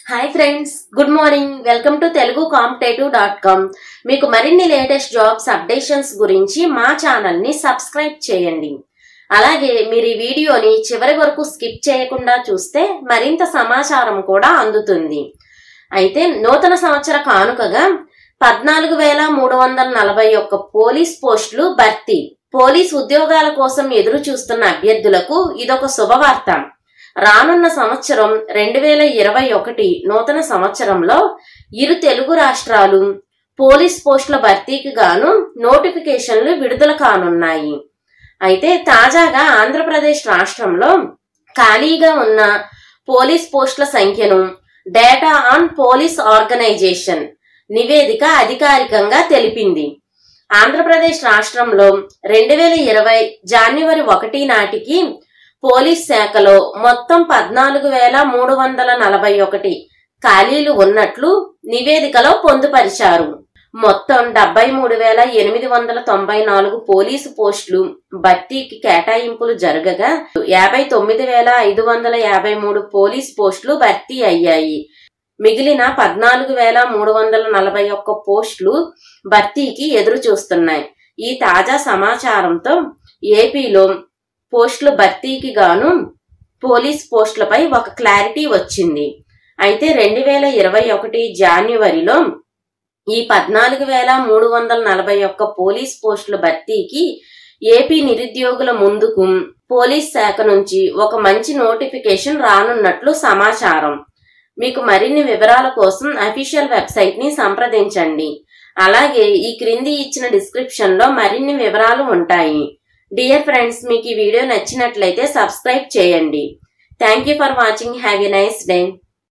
hi friends good morning welcome to Telugu competitive dot com మీకు మరిన్ని latest jobs updations గురించి మా ఛానల్ ని సబ్స్క్రైబ్ చేయండి అలాగే మీరు ఈ వీడియోని చివరి వరకు స్కిప్ చేయకుండా చూస్తే మరింత సమాచారం కూడా అందుతుంది అయితే నూతన సంవత్సర కానుకగా పద్నాలుగు వేల మూడు వందల నలభై ఒక్క పోలీస్ పోస్టులు భర్తీ పోలీస్ ఉద్యోగాల కోసం ఎదురు చూస్తున్న అభ్యర్థులకు ఇదొక శుభవార్త రానున్న సంవత్సరం రెండు వేల ఇరవై ఒకటి నూతన సంవత్సరంలో ఇరు తెలుగు రాష్ట్రాలు పోలీస్ పోస్టుల భర్తీకి గాను నోటిఫికేషన్లు విడుదల కానున్నాయి అయితే తాజాగా ఆంధ్రప్రదేశ్ రాష్ట్రంలో ఖాళీగా ఉన్న పోలీస్ పోస్టుల సంఖ్యను డేటా ఆన్ పోలీస్ ఆర్గనైజేషన్ నివేదిక అధికారికంగా తెలిపింది ఆంధ్రప్రదేశ్ రాష్ట్రంలో రెండు వేల ఇరవై జాన్యువరి ఒకటి నాటికి పోలీస్ శాఖలో మొత్తం పద్నాలుగు వేల మూడు వందల నలభై ఒకటి ఖాళీలు ఉన్నట్లు నివేదికలో పొందుపరిచారు మొత్తం డెబ్బై మూడు వేల ఎనిమిది వందల తొంభై నాలుగు పోలీసు పోస్టులు భర్తీకి కేటాయింపులు జరగగా యాభై తొమ్మిది వేల ఐదు వందల యాభై మూడు పోలీస్ పోస్టులు భర్తీ అయ్యాయి మిగిలిన పద్నాలుగు వేల మూడు వందల నలభై ఒక్క పోస్టులు భర్తీకి ఎదురు చూస్తున్నాయి ఈ తాజా సమాచారంతో ఏపీలో పోస్టుల భర్తీకి గాను పోలీస్ పోస్టులపై ఒక క్లారిటీ వచ్చింది అయితే రెండు వేల ఇరవై ఒకటి జాన్యువరిలో ఈ పద్నాలుగు వేల మూడు వందల నలభై ఒక్క పోలీస్ పోస్టుల భర్తీకి ఏపీ నిరుద్యోగుల ముందుకు పోలీస్ శాఖ నుంచి ఒక మంచి నోటిఫికేషన్ రానున్నట్లు సమాచారం మీకు మరిన్ని వివరాల కోసం అఫీషియల్ వెబ్సైట్ ని సంప్రదించండి అలాగే ఈ క్రింది ఇచ్చిన డిస్క్రిప్షన్ లో మరిన్ని వివరాలు ఉంటాయి డియర్ ఫ్రెండ్స్ మీకు ఈ వీడియో నచ్చినట్లయితే సబ్స్క్రైబ్ చేయండి thank you for watching have a nice day